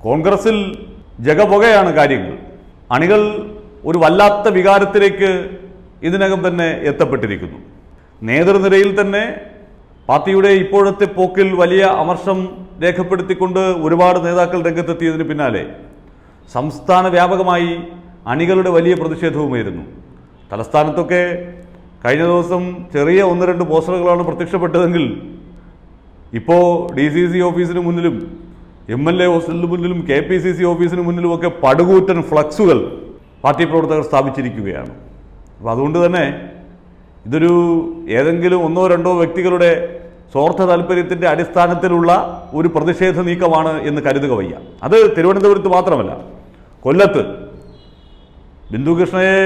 കോൺഗ്രസിൽ ജഗപുകയാണ് കാര്യങ്ങൾ അണികൾ ഒരു വല്ലാത്ത വികാരത്തിലേക്ക് ഇതിനകം തന്നെ എത്തപ്പെട്ടിരിക്കുന്നു നേതൃനിരയിൽ തന്നെ പാർട്ടിയുടെ ഇപ്പോഴത്തെ പോക്കിൽ വലിയ അമർഷം രേഖപ്പെടുത്തിക്കൊണ്ട് ഒരുപാട് നേതാക്കൾ രംഗത്തെത്തിയതിന് പിന്നാലെ സംസ്ഥാന വ്യാപകമായി അണികളുടെ വലിയ പ്രതിഷേധവുമായിരുന്നു തലസ്ഥാനത്തൊക്കെ കഴിഞ്ഞ ദിവസം ചെറിയ ഒന്ന് രണ്ട് പോസ്റ്ററുകളാണ് പ്രത്യക്ഷപ്പെട്ടതെങ്കിൽ ഇപ്പോൾ ഡി സി സി ഓഫീസിന് മുന്നിലും എം എൽ എ ഹോസ്റ്റലിന് മുന്നിലും കെ പി സി സി ഓഫീസിന് മുന്നിലുമൊക്കെ പടുകൂറ്റൻ ഫ്ലക്സുകൾ പാർട്ടി പ്രവർത്തകർ സ്ഥാപിച്ചിരിക്കുകയാണ് അപ്പോൾ അതുകൊണ്ട് തന്നെ ഇതൊരു ഏതെങ്കിലും ഒന്നോ രണ്ടോ വ്യക്തികളുടെ സ്വാർത്ഥ താല്പര്യത്തിൻ്റെ അടിസ്ഥാനത്തിലുള്ള ഒരു പ്രതിഷേധ നീക്കമാണ് എന്ന് കരുതുക വയ്യ അത് തിരുവനന്തപുരത്ത് മാത്രമല്ല കൊല്ലത്ത് ബിന്ദുകൃഷ്ണയെ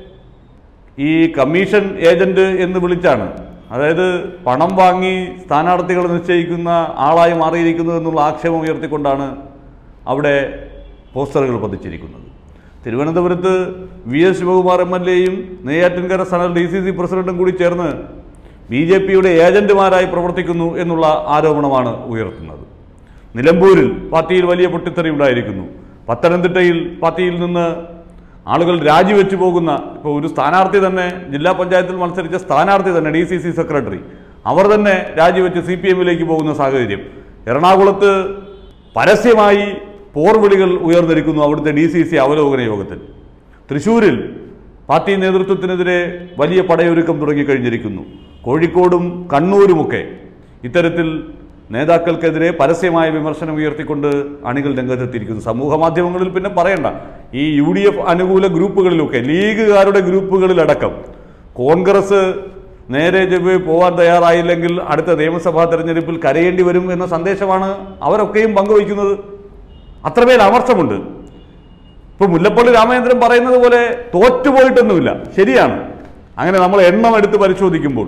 ഈ കമ്മീഷൻ ഏജന്റ് എന്ന് വിളിച്ചാണ് അതായത് പണം വാങ്ങി സ്ഥാനാർത്ഥികളെ നിശ്ചയിക്കുന്ന ആളായി മാറിയിരിക്കുന്നു എന്നുള്ള ആക്ഷേപം ഉയർത്തിക്കൊണ്ടാണ് അവിടെ പോസ്റ്ററുകൾ പതിച്ചിരിക്കുന്നത് തിരുവനന്തപുരത്ത് V S Sivakumar M L എയും Neyyattinkara Sanal D C C പ്രസിഡന്റും കൂടി ചേർന്ന് ബി ജെ പിയുടെ ഏജന്റുമാരായി പ്രവർത്തിക്കുന്നു എന്നുള്ള ആരോപണമാണ് ഉയർത്തുന്നത് നിലമ്പൂരിൽ പാർട്ടിയിൽ വലിയ പൊട്ടിത്തെറി ഉണ്ടായിരിക്കുന്നു പത്തനംതിട്ടയിൽ പാർട്ടിയിൽ നിന്ന് ആളുകൾ രാജിവെച്ചു പോകുന്ന ഇപ്പോൾ ഒരു സ്ഥാനാർത്ഥി തന്നെ ജില്ലാ പഞ്ചായത്തിൽ മത്സരിച്ച സ്ഥാനാർത്ഥി തന്നെ ഡി സി സി സെക്രട്ടറി അവർ തന്നെ രാജിവെച്ച് സി പി എമ്മിലേക്ക് പോകുന്ന സാഹചര്യം എറണാകുളത്ത് പരസ്യമായി പോർവിളികൾ ഉയർന്നിരിക്കുന്നു അവിടുത്തെ ഡി സി സി അവലോകന യോഗത്തിൽ തൃശൂരിൽ പാർട്ടി നേതൃത്വത്തിനെതിരെ വലിയ പടയൊരുക്കം തുടങ്ങിക്കഴിഞ്ഞിരിക്കുന്നു കോഴിക്കോടും കണ്ണൂരുമൊക്കെ ഇത്തരത്തിൽ നേതാക്കൾക്കെതിരെ പരസ്യമായ വിമർശനം ഉയർത്തിക്കൊണ്ട് അണികൾ രംഗത്തെത്തിയിരിക്കുന്നു സമൂഹ മാധ്യമങ്ങളിൽ പിന്നെ പറയണ്ട ഈ യു ഡി എഫ് അനുകൂല ഗ്രൂപ്പുകളിലൊക്കെ ലീഗുകാരുടെ ഗ്രൂപ്പുകളിലടക്കം കോൺഗ്രസ് നേരെ ചൊവ്വേ പോകാൻ തയ്യാറായില്ലെങ്കിൽ അടുത്ത നിയമസഭാ തെരഞ്ഞെടുപ്പിൽ കരയേണ്ടി വരും എന്ന സന്ദേശമാണ് അവരൊക്കെയും പങ്കുവയ്ക്കുന്നത് അത്രമേൽ അമർഷമുണ്ട് ഇപ്പൊ മുല്ലപ്പള്ളി രാമചന്ദ്രൻ പറയുന്നത് പോലെ തോറ്റുപോയിട്ടൊന്നുമില്ല ശരിയാണ് അങ്ങനെ നമ്മൾ എണ്ണം എടുത്ത് പരിശോധിക്കുമ്പോൾ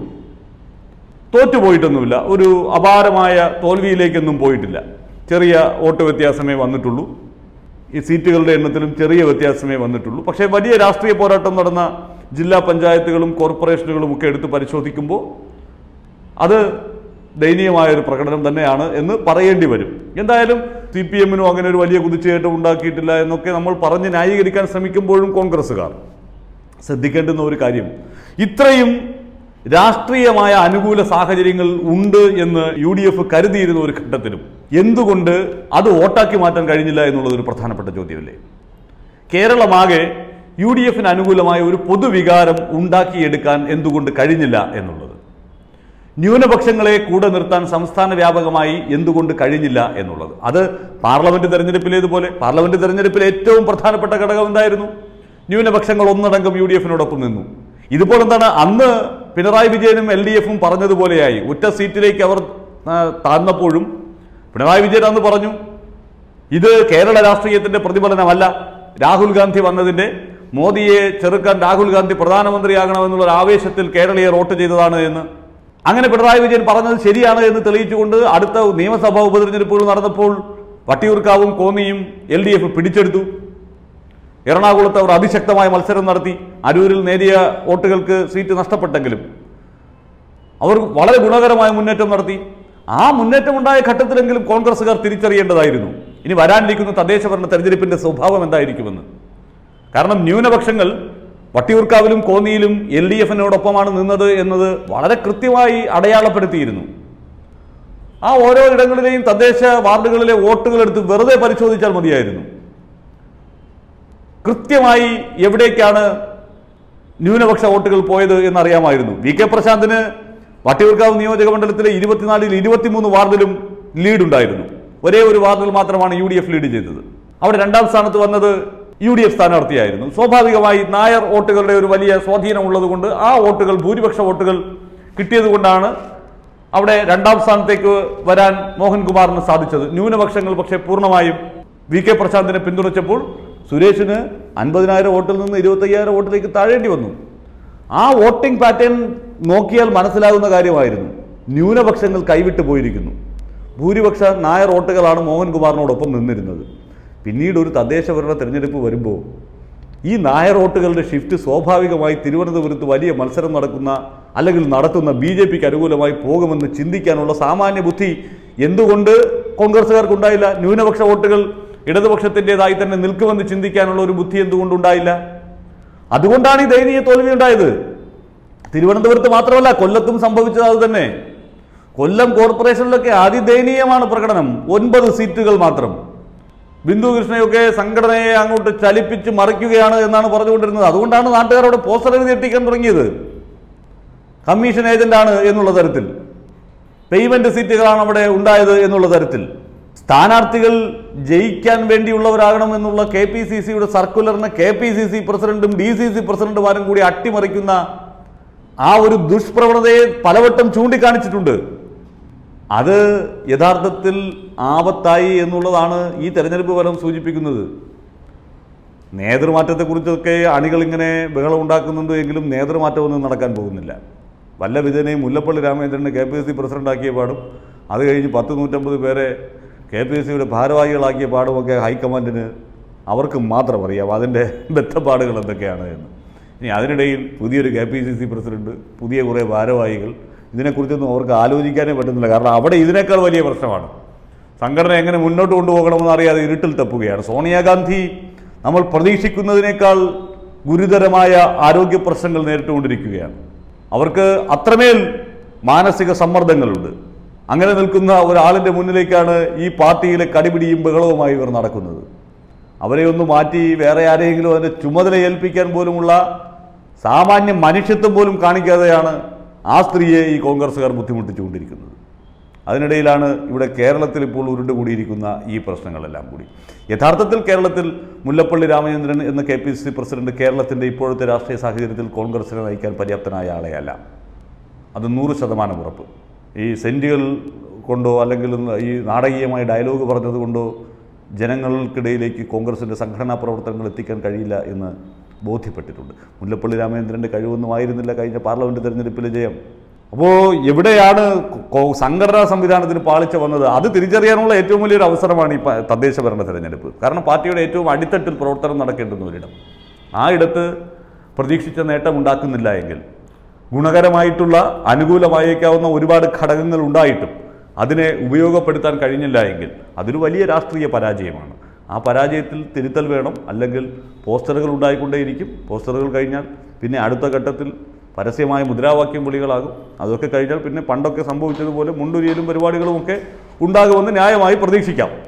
തോറ്റുപോയിട്ടൊന്നുമില്ല ഒരു അപാരമായ തോൽവിയിലേക്കൊന്നും പോയിട്ടില്ല ചെറിയ വോട്ട് വ്യത്യാസമേ വന്നിട്ടുള്ളൂ ഈ സീറ്റുകളുടെ എണ്ണത്തിലും ചെറിയ വ്യത്യാസമേ വന്നിട്ടുള്ളൂ പക്ഷേ വലിയ രാഷ്ട്രീയ പോരാട്ടം നടന്ന ജില്ലാ പഞ്ചായത്തുകളും കോർപ്പറേഷനുകളും ഒക്കെ എടുത്ത് പരിശോധിക്കുമ്പോൾ അത് ദയനീയമായ ഒരു പ്രകടനം തന്നെയാണ് എന്ന് പറയേണ്ടി വരും എന്തായാലും സി പി എമ്മിനും അങ്ങനെ ഒരു വലിയ കുതിച്ചുകയറ്റം ഉണ്ടാക്കിയിട്ടില്ല എന്നൊക്കെ നമ്മൾ പറഞ്ഞ് ന്യായീകരിക്കാൻ ശ്രമിക്കുമ്പോഴും കോൺഗ്രസ്സുകാർ ശ്രദ്ധിക്കേണ്ടുന്ന ഒരു കാര്യം ഇത്രയും രാഷ്ട്രീയമായ അനുകൂല സാഹചര്യങ്ങൾ ഉണ്ട് എന്ന് യു ഡി എഫ് കരുതിയിരുന്ന ഒരു ഘട്ടത്തിലും എന്തുകൊണ്ട് അത് വോട്ടാക്കി മാറ്റാൻ കഴിഞ്ഞില്ല എന്നുള്ളത് ഒരു പ്രധാനപ്പെട്ട ചോദ്യമല്ലേ കേരളമാകെ യു ഡി എഫിന് അനുകൂലമായ ഒരു പൊതുവികാരം ഉണ്ടാക്കിയെടുക്കാൻ എന്തുകൊണ്ട് കഴിഞ്ഞില്ല എന്നുള്ളത് ന്യൂനപക്ഷങ്ങളെ കൂടെ നിർത്താൻ സംസ്ഥാന വ്യാപകമായി എന്തുകൊണ്ട് കഴിഞ്ഞില്ല എന്നുള്ളത് അത് പാർലമെന്റ് തെരഞ്ഞെടുപ്പിലേതുപോലെ പാർലമെന്റ് തെരഞ്ഞെടുപ്പിൽ ഏറ്റവും പ്രധാനപ്പെട്ട ഘടകം എന്തായിരുന്നു ന്യൂനപക്ഷങ്ങൾ ഒന്നടങ്കം യു ഡി എഫിനോടൊപ്പം നിന്നു ഇതുപോലെ എന്താണ് അന്ന് പിണറായി വിജയനും എൽ ഡി എഫും പറഞ്ഞതുപോലെയായി ഒറ്റ സീറ്റിലേക്ക് അവർ ആ, താഴ്ന്നപ്പോഴും പിണറായി വിജയൻ അന്ന് പറഞ്ഞു ഇത് കേരള രാഷ്ട്രീയത്തിന്റെ പ്രതിഫലനമല്ല രാഹുൽ ഗാന്ധി വന്നതിന്റെ മോദിയെ ചെറുക്കാൻ രാഹുൽ ഗാന്ധി പ്രധാനമന്ത്രിയാകണമെന്നുള്ള ഒരു ആവേശത്തിൽ കേരളീയർ വോട്ട് ചെയ്തതാണ് എന്ന് അങ്ങനെ പിണറായി വിജയൻ പറഞ്ഞത് ശരിയാണ് എന്ന് തെളിയിച്ചുകൊണ്ട് അടുത്ത നിയമസഭാ ഉപതെരഞ്ഞെടുപ്പുകൾ നടന്നപ്പോൾ വട്ടിയൂർക്കാവും കോന്നിയും എൽ ഡി എഫ് പിടിച്ചെടുത്തു എറണാകുളത്ത് അവർ അതിശക്തമായ മത്സരം നടത്തി അരൂരിൽ നേരിയ വോട്ടുകൾക്ക് സീറ്റ് നഷ്ടപ്പെട്ടെങ്കിലും അവർ വളരെ ഗുണകരമായ മുന്നേറ്റം നടത്തി ആ മുന്നേറ്റമുണ്ടായ ഘട്ടത്തിലെങ്കിലും കോൺഗ്രസ്സുകാർ തിരിച്ചറിയേണ്ടതായിരുന്നു ഇനി വരാനിരിക്കുന്ന തദ്ദേശ ഭരണ തെരഞ്ഞെടുപ്പിന്റെ സ്വഭാവം എന്തായിരിക്കുമെന്ന് കാരണം ന്യൂനപക്ഷങ്ങൾ വട്ടിയൂർക്കാവിലും കോന്നിയിലും എൽ ഡി എഫിനോടൊപ്പമാണ് നിന്നത് എന്നത് വളരെ കൃത്യമായി അടയാളപ്പെടുത്തിയിരുന്നു ആ ഓരോ ഇടങ്ങളിലെയും തദ്ദേശ വാർഡുകളിലെ വോട്ടുകൾ എടുത്ത് വെറുതെ പരിശോധിച്ചാൽ മതിയായിരുന്നു കൃത്യമായി എവിടേക്കാണ് ന്യൂനപക്ഷ വോട്ടുകൾ പോയത് എന്നറിയാമായിരുന്നു വി കെ പ്രശാന്തിന് വട്ടിയൂർക്കാവ് നിയോജക മണ്ഡലത്തിലെ ഇരുപത്തിനാലിൽ ഇരുപത്തിമൂന്ന് വാർഡിലും ലീഡ് ഉണ്ടായിരുന്നു ഒരേ ഒരു വാർഡിൽ മാത്രമാണ് യു ഡി എഫ് ലീഡ് ചെയ്തത് അവിടെ രണ്ടാം സ്ഥാനത്ത് വന്നത് യു ഡി എഫ് സ്ഥാനാർത്ഥിയായിരുന്നു സ്വാഭാവികമായി നായർ വോട്ടുകളുടെ ഒരു വലിയ സ്വാധീനം ഉള്ളതുകൊണ്ട് ആ വോട്ടുകൾ ഭൂരിപക്ഷ വോട്ടുകൾ കിട്ടിയത് കൊണ്ടാണ് അവിടെ രണ്ടാം സ്ഥാനത്തേക്ക് വരാൻ മോഹൻകുമാറിന് സാധിച്ചത് ന്യൂനപക്ഷങ്ങൾ പക്ഷേ പൂർണ്ണമായും വി കെ പ്രശാന്തിനെ പിന്തുണച്ചപ്പോൾ സുരേഷിന് അൻപതിനായിരം വോട്ടിൽ നിന്ന് ഇരുപത്തയ്യായിരം വോട്ടിലേക്ക് താഴേണ്ടി വന്നു ആ വോട്ടിംഗ് പാറ്റേൺ നോക്കിയാൽ മനസ്സിലാകുന്ന കാര്യമായിരുന്നു ന്യൂനപക്ഷങ്ങൾ കൈവിട്ടു പോയിരിക്കുന്നു ഭൂരിപക്ഷ നായർ വോട്ടുകളാണ് മോഹൻകുമാറിനോടൊപ്പം നിന്നിരുന്നത് പിന്നീട് ഒരു തദ്ദേശ ഭരണ തെരഞ്ഞെടുപ്പ് വരുമ്പോൾ ഈ നായർ വോട്ടുകളുടെ ഷിഫ്റ്റ് സ്വാഭാവികമായി തിരുവനന്തപുരത്ത് വലിയ മത്സരം നടക്കുന്ന അല്ലെങ്കിൽ നടത്തുന്ന ബി ജെ പിക്ക് അനുകൂലമായി പോകുമെന്ന് ചിന്തിക്കാനുള്ള സാമാന്യ ബുദ്ധി എന്തുകൊണ്ട് കോൺഗ്രസ്സുകാർക്കുണ്ടായില്ല ന്യൂനപക്ഷ വോട്ടുകൾ ഇടതുപക്ഷത്തിൻ്റെതായി തന്നെ നിൽക്കുമെന്ന് ചിന്തിക്കാനുള്ള ഒരു ബുദ്ധി എന്തുകൊണ്ടുണ്ടായില്ല അതുകൊണ്ടാണ് ഈ ദയനീയ തോൽവി ഉണ്ടായത് തിരുവനന്തപുരത്ത് മാത്രമല്ല കൊല്ലത്തും സംഭവിച്ചത് അത് തന്നെ കൊല്ലം കോർപ്പറേഷനിലൊക്കെ അതിദയനീയമാണ് പ്രകടനം ഒൻപത് സീറ്റുകൾ മാത്രം ബിന്ദു കൃഷ്ണയൊക്കെ സംഘടനയെ അങ്ങോട്ട് ചലിപ്പിച്ച് മറിക്കുകയാണ് എന്നാണ് പറഞ്ഞുകൊണ്ടിരുന്നത് അതുകൊണ്ടാണ് നാട്ടുകാരോട് പോസ്റ്റർ എഴുതി എത്തിക്കാൻ തുടങ്ങിയത് കമ്മീഷൻ ഏജന്റാണ് എന്നുള്ള തരത്തിൽ പേയ്മെന്റ് സീറ്റുകളാണ് അവിടെ ഉണ്ടായത് എന്നുള്ള തരത്തിൽ സ്ഥാനാർത്ഥികൾ ജയിക്കാൻ വേണ്ടിയുള്ളവരാകണം എന്നുള്ള കെ പി സി സിയുടെ സർക്കുലറിനെ കെ പി സി സി പ്രസിഡന്റും ഡി സി സി പ്രസിഡന്റുമാരും കൂടി അട്ടിമറിക്കുന്ന ആ ഒരു ദുഷ്പ്രവണതയെ പലവട്ടം ചൂണ്ടിക്കാണിച്ചിട്ടുണ്ട് അത് യഥാർത്ഥത്തിൽ ആപത്തായി എന്നുള്ളതാണ് ഈ തെരഞ്ഞെടുപ്പ് ഫലം സൂചിപ്പിക്കുന്നത് നേതൃമാറ്റത്തെക്കുറിച്ചൊക്കെ അണികൾ ഇങ്ങനെ ബഹളം ഉണ്ടാക്കുന്നുണ്ട് എങ്കിലും നേതൃമാറ്റമൊന്നും നടക്കാൻ പോകുന്നില്ല വല്ല വിധേനയും മുല്ലപ്പള്ളി രാമചന്ദ്രനെ കെ പി എസ് സി പ്രസിഡന്റാക്കിയ പാടും അത് കഴിഞ്ഞ് പത്ത് നൂറ്റമ്പത് പേരെ കെ പി എസ് സിയുടെ ഭാരവാഹികളാക്കിയ പാടുമൊക്കെ ഹൈക്കമാൻഡിന് അവർക്ക് മാത്രം അറിയാം അതിൻ്റെ ബന്ധപ്പാടുകൾ എന്തൊക്കെയാണ് എന്ന് ഇനി അതിനിടയിൽ പുതിയൊരു K P C C president പുതിയ കുറേ ഭാരവാഹികൾ ഇതിനെക്കുറിച്ചൊന്നും അവർക്ക് ആലോചിക്കാനേ പറ്റുന്നില്ല കാരണം അവിടെ ഇതിനേക്കാൾ വലിയ പ്രശ്നമാണ് സംഘടന എങ്ങനെ മുന്നോട്ട് കൊണ്ടുപോകണമെന്ന് അറിയാതെ ഇരുട്ടിൽ തപ്പുകയാണ് സോണിയാഗാന്ധി നമ്മൾ പ്രതീക്ഷിക്കുന്നതിനേക്കാൾ ഗുരുതരമായ ആരോഗ്യ പ്രശ്നങ്ങൾ നേരിട്ടുകൊണ്ടിരിക്കുകയാണ് അവർക്ക് അത്രമേൽ മാനസിക സമ്മർദ്ദങ്ങളുണ്ട് അങ്ങനെ നിൽക്കുന്ന ഒരാളിൻ്റെ മുന്നിലേക്കാണ് ഈ പാർട്ടിയിലെ കടിപിടിയും ബഹളവുമായി ഇവർ നടക്കുന്നത് അവരെ ഒന്ന് മാറ്റി വേറെ ആരെയെങ്കിലും അതിൻ്റെ ചുമതല ഏൽപ്പിക്കാൻ പോലുമുള്ള സാമാന്യ മനുഷ്യത്വം പോലും കാണിക്കാതെയാണ് ആ സ്ത്രീയെ ഈ കോൺഗ്രസ്സുകാർ ബുദ്ധിമുട്ടിച്ചുകൊണ്ടിരിക്കുന്നത് അതിനിടയിലാണ് ഇവിടെ കേരളത്തിൽ ഇപ്പോൾ ഉരുണ്ടുകൂടിയിരിക്കുന്ന ഈ പ്രശ്നങ്ങളെല്ലാം കൂടി യഥാർത്ഥത്തിൽ കേരളത്തിൽ മുല്ലപ്പള്ളി രാമചന്ദ്രൻ എന്ന K P C C president കേരളത്തിൻ്റെ ഇപ്പോഴത്തെ രാഷ്ട്രീയ സാഹചര്യത്തിൽ കോൺഗ്രസിനെ നയിക്കാൻ പര്യാപ്തനായ ആളെയല്ല അത് നൂറ് ശതമാനം ഉറപ്പ് ഈ സെൻറ്റുകൾ കൊണ്ടോ അല്ലെങ്കിൽ ഈ നാടകീയമായ ഡയലോഗ് പറഞ്ഞത് കൊണ്ടോ ജനങ്ങൾക്കിടയിലേക്ക് കോൺഗ്രസിൻ്റെ സംഘടനാ പ്രവർത്തനങ്ങൾ എത്തിക്കാൻ കഴിയില്ല എന്ന് ബോധ്യപ്പെട്ടിട്ടുണ്ട് മുല്ലപ്പള്ളി രാമചന്ദ്രൻ്റെ കഴിവൊന്നും ആയിരുന്നില്ല കഴിഞ്ഞ പാർലമെൻറ്റ് തെരഞ്ഞെടുപ്പിലെ ജയം അപ്പോൾ എവിടെയാണ് കോ- സംഘടനാ സംവിധാനത്തിന് പാളിച്ച വന്നത് അത് തിരിച്ചറിയാനുള്ള ഏറ്റവും വലിയൊരു അവസരമാണ് ഈ പ- തദ്ദേശ ഭരണ തെരഞ്ഞെടുപ്പ് കാരണം പാർട്ടിയുടെ ഏറ്റവും അടിത്തട്ടിൽ പ്രവർത്തനം നടക്കേണ്ടുന്ന ഒരിടം ആ ഇടത്ത് പ്രതീക്ഷിച്ച നേട്ടം ഉണ്ടാക്കുന്നില്ല എങ്കിൽ ഗുണകരമായിട്ടുള്ള അനുകൂലമായേക്കാവുന്ന ഒരുപാട് ഘടകങ്ങൾ ഉണ്ടായിട്ടും അതിനെ ഉപയോഗപ്പെടുത്താൻ കഴിഞ്ഞില്ല എങ്കിൽ അതൊരു വലിയ രാഷ്ട്രീയ പരാജയമാണ് ആ പരാജയത്തിൽ തിരുത്തൽ വേണം അല്ലെങ്കിൽ പോസ്റ്ററുകൾ ഉണ്ടായിക്കൊണ്ടേയിരിക്കും പോസ്റ്ററുകൾ കഴിഞ്ഞാൽ പിന്നെ അടുത്ത ഘട്ടത്തിൽ പരസ്യമായ മുദ്രാവാക്യം വിളികളാകും അതൊക്കെ കഴിഞ്ഞാൽ പിന്നെ പണ്ടൊക്കെ സംഭവിച്ചതുപോലെ മുണ്ടുരിയലും പരിപാടികളുമൊക്കെ ഉണ്ടാകുമെന്ന് ന്യായമായി പ്രതീക്ഷിക്കാം